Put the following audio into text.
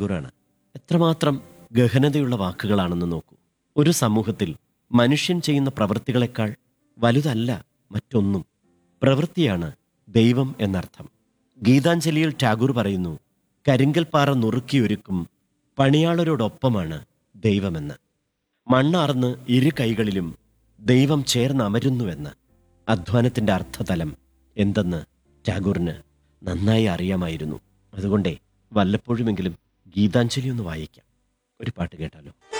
ടാഗോറാണ് എത്രമാത്രം ഗഹനതയുള്ള വാക്കുകളാണെന്ന് നോക്കൂ ഒരു സമൂഹത്തിൽ മനുഷ്യൻ ചെയ്യുന്ന പ്രവൃത്തികളെക്കാൾ വലുതല്ല മറ്റൊന്നും പ്രവൃത്തിയാണ് ദൈവം എന്നർത്ഥം ഗീതാഞ്ജലിയിൽ ടാഗോർ പറയുന്നു കരിങ്കൽപ്പാറ നുറുക്കിയൊരുക്കും പണിയാളരോടൊപ്പമാണ് ദൈവമെന്ന് മണ്ണാർന്ന് ഇരു കൈകളിലും ദൈവം ചേർന്നമരുന്നുവെന്ന് അധ്വാനത്തിന്റെ അർത്ഥതലം എന്തെന്ന് ടാഗോറിന് നന്നായി അറിയാമായിരുന്നു അതുകൊണ്ടേ വല്ലപ്പോഴുമെങ്കിലും ഗീതാഞ്ജലി ഒന്ന് വായിക്കാം ഒരു പാട്ട് കേട്ടാലോ